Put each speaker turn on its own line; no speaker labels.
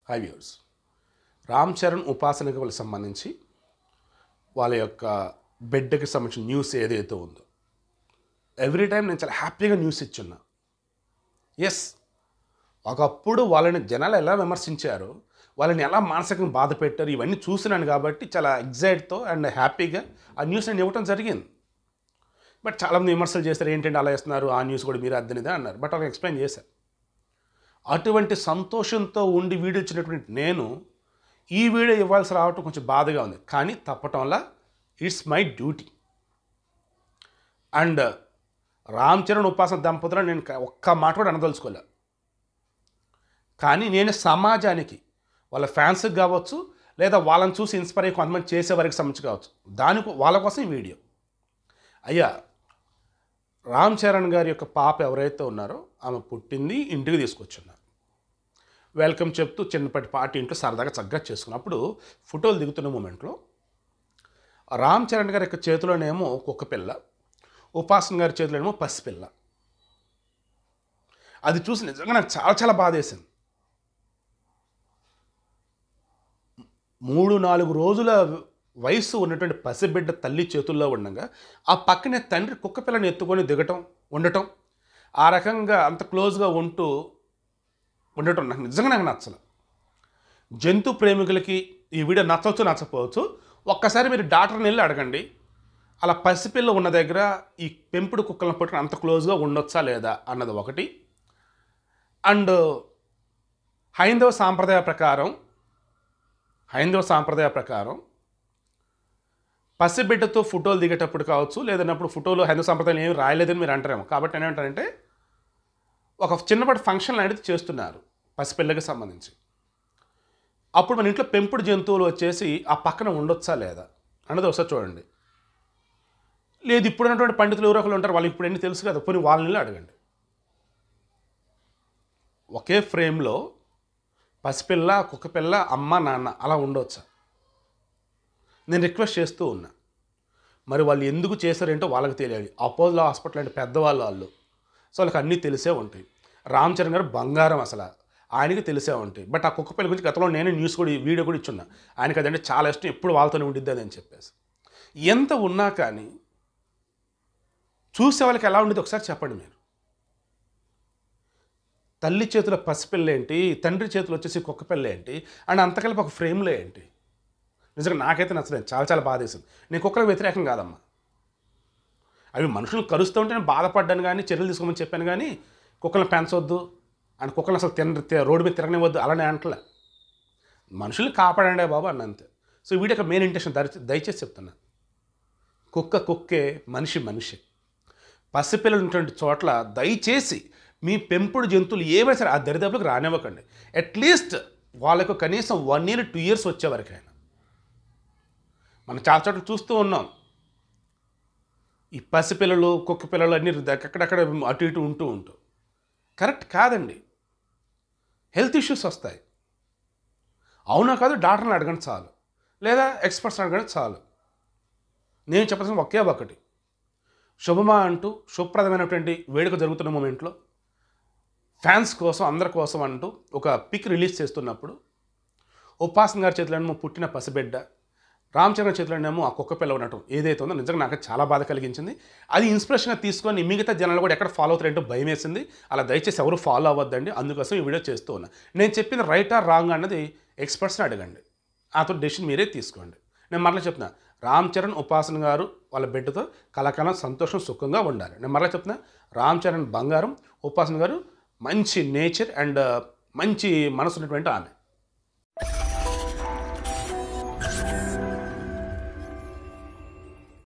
high viewers Ram Charan ఉపాసనకి వాళ్ళకి సంబంధించి వాళ్ళ యొక్క బిడ్డకి సంబంధించిన న్యూస్ ఏదైతే ఉందో ఎవ్రీ టైం నేను చాలా హ్యాపీగా న్యూస్ ఇచ్చున్నా ఎస్ ఒకప్పుడు వాళ్ళని జనాలు ఎలా విమర్శించారో వాళ్ళని ఎలా మానసికంగా బాధ పెట్టారు ఇవన్నీ చూసినాను కాబట్టి చాలా ఎగ్జైట్తో అండ్ హ్యాపీగా ఆ న్యూస్ నేను ఇవ్వటం జరిగింది బట్ చాలామంది విమర్శలు చేస్తారు ఏంటంటే అలా వేస్తున్నారు ఆ న్యూస్ కూడా మీరు అద్దనిదే అన్నారు బట్ వాళ్ళకి ఎక్స్ప్లెయిన్ చేశారు అటువంటి సంతోషంతో ఉండి వీడియో ఇచ్చినటువంటి నేను ఈ వీడియో ఇవ్వాల్సి రావటం కొంచెం బాధగా ఉంది కానీ తప్పటం వల్ల it's my duty and Ram Charan Upasana దంపతులను నేను క- ఒక్క మాట కూడా అనదలుచుకోలే కానీ నేను సమాజానికి వాళ్ళ ఫ్యాన్స్కి కావచ్చు లేదా వాళ్ళని చూసి ఇన్స్పైర్ అయ్యి కొంతమంది చేసే వారికి సంబంధించి కావచ్చు దానికి వాళ్ళ కోసం ఈ వీడియో అయ్యా రామ్ చరణ్ గారి యొక్క పాప ఎవరైతే ఉన్నారో ఆమె పుట్టింది ఇంటికి తీసుకొచ్చున్నారు వెల్కమ్ చెప్తూ చిన్నపాటి పార్టీ ఇంట్లో సరదాగా చక్కగా చేసుకున్నప్పుడు ఫోటోలు దిగుతున్న మూమెంట్లో రామ్ చరణ్ గారి యొక్క చేతిలోనేమో కుక్క పిల్ల ఉపాసన గారి చేతిలోనేమో పసిపిల్ల అది చూసి నిజంగా నాకు చాలా చాలా బాధ వేసింది మూడు నాలుగు రోజుల వయసు ఉన్నటువంటి పసిబిడ్డ తల్లి చేతుల్లో ఉండగా ఆ పక్కనే తండ్రి కుక్క పిల్లని ఎత్తుకొని దిగటం ఉండటం ఆ రకంగా అంత క్లోజ్గా ఉంటూ ఉండటం నాకు నిజంగా నాకు నచ్చలేదు జంతు ప్రేమికులకి ఈ వీడియో నచ్చవచ్చు నచ్చకపోవచ్చు ఒక్కసారి మీరు డాక్టర్ని వెళ్ళి అడగండి అలా పసిపిల్ల ఉన్న దగ్గర ఈ పెంపుడు కుక్కలను పట్టుకుని అంత క్లోజ్గా ఉండొచ్చా లేదా అన్నది ఒకటి అండ్ హైందవ సాంప్రదాయ ప్రకారం హైందవ సాంప్రదాయ ప్రకారం పసిబిడ్డతో ఫోటోలు దిగేటప్పుడు కావచ్చు లేదన్నప్పుడు ఫోటోలు హైందవ సాంప్రదాయం ఏమి రాయలేదని మీరు అంటారేమో కాబట్టి ఏమంటారంటే ఒక చిన్నపాటి ఫంక్షన్ లాంటిది చేస్తున్నారు పసిపిల్లకి సంబంధించి అప్పుడు మన ఇంట్లో పెంపుడు జంతువులు వచ్చేసి ఆ పక్కన ఉండొచ్చా లేదా అన్నది ఒకసారి చూడండి లేదు ఇప్పుడు ఉన్నటువంటి పండితులు ఎవరో ఒకరు ఉంటారు వాళ్ళకి ఇప్పుడు ఎన్ని తెలుసు కదా పోనీ వాళ్ళని అడగండి ఒకే ఫ్రేమ్లో పసిపిల్ల కుక్కపిల్ల అమ్మ నాన్న అలా ఉండొచ్చా నేను రిక్వెస్ట్ చేస్తూ ఉన్నా మరి వాళ్ళు ఎందుకు చేశారేంటో వాళ్ళకి తెలియాలి అపోలో హాస్పిటల్ అంటే పెద్దవాళ్ళు వాళ్ళు సో వాళ్ళకి అన్నీ తెలిసే ఉంటాయి రామ్ చరణ్ గారు బంగారం అసలు ఆయనకి తెలిసే ఉంటాయి బట్ ఆ కుక్కపిల్ల గురించి గతంలో నేనే న్యూస్ కూడా వీడియో కూడా ఇచ్చున్నా ఆయనకి అదంటే చాలా ఇష్టం ఎప్పుడు వాళ్ళతోనే ఉండిద్ది అని చెప్పేసి ఎంత ఉన్నా కానీ చూసే వాళ్ళకి ఎలా ఉండేది ఒకసారి చెప్పండి మీరు తల్లి చేతిలో పసిపిల్ల ఏంటి తండ్రి చేతిలో వచ్చేసి కుక్కపిల్ల ఏంటి అండ్ అంతకలిపి ఒక ఫ్రేమ్లో ఏంటి నిజంగా నాకైతే నచ్చలేదు చాలా చాలా బాధేసింది నేను కుక్కలకు వ్యతిరేకం కాదమ్మా అవి మనుషులు కరుస్తూ ఉంటే నేను బాధపడ్డాను కానీ చర్యలు తీసుకోమని చెప్పాను కానీ కుక్కలను పెంచవద్దు అండ్ కుక్కలను అసలు తిన తి- రోడ్డు మీద తిరగనివ్వద్దు అలానే అంటలే మనుషుల్ని కాపాడండి బాబు అన్న అంతే సో ఈ వీడియో మెయిన్ ఇంటెన్షన్ దయ దయచేసి చెప్తున్నా కుక్క కుక్కే మనిషి మనిషి పసిపిల్లలు ఉన్నటువంటి చోట్ల దయచేసి మీ పెంపుడు జంతువులు ఏవైనా సరే ఆ దరిదాపులకు రానివ్వకండి అట్లీస్ట్ వాళ్ళకు కనీసం వన్ ఇయర్ టూ ఇయర్స్ వచ్చే వరకైనా మనం చాలా చోట్ల చూస్తూ ఉన్నాం ఈ పసిపిల్లలు కుక్క పిల్లలు అన్ని అక్కడక్కడ అటు ఇటు ఉంటూ ఉంటూ కరెక్ట్ కాదండి హెల్త్ ఇష్యూస్ వస్తాయి అవునా కాదు డాక్టర్ని అడగండి చాలు లేదా ఎక్స్పర్ట్స్ అడగండి చాలు నేను చెప్పాల్సిన ఒకే ఒకటి శుభమా అంటూ శుభప్రదమైనటువంటి వేడుక జరుగుతున్న మూమెంట్లో ఫ్యాన్స్ కోసం అందరి కోసం అంటూ ఒక పిక్ రిలీజ్ చేస్తున్నప్పుడు ఉపాసన గారి చేతిలోనేమో పుట్టిన పసిబిడ్డ రామ్ చరణ్ చేతిలోనేమో ఆ కుక్క పిల్ల ఉండటం ఏదైతే ఉందో నిజంగా నాకు చాలా బాధ కలిగించింది అది ఇన్స్పిరేషన్గా తీసుకొని మిగతా జనాలు కూడా ఎక్కడ ఫాలో అవుతారంటో భయం వేసింది అలా దయచేసి ఎవరు ఫాలో అవ్వద్దండి అందుకోసం ఈ వీడియో చేస్తూ ఉన్నా నేను చెప్పింది రైట్ ఆర్ రాంగ్ అన్నది ఎక్స్పర్ట్స్ని అడగండి ఆతో డెసిషన్ మీరే తీసుకోండి నేను మరలా చెప్తున్నా రామ్ చరణ్ ఉపాసన గారు వాళ్ళ బిడ్డతో కలకాలం సంతోషం సుఖంగా ఉండాలి నేను మరలా చెప్తున్నా రామ్ చరణ్ బంగారం ఉపాసన గారు మంచి నేచర్ అండ్ మంచి మనసు ఉన్నటువంటి ఆమె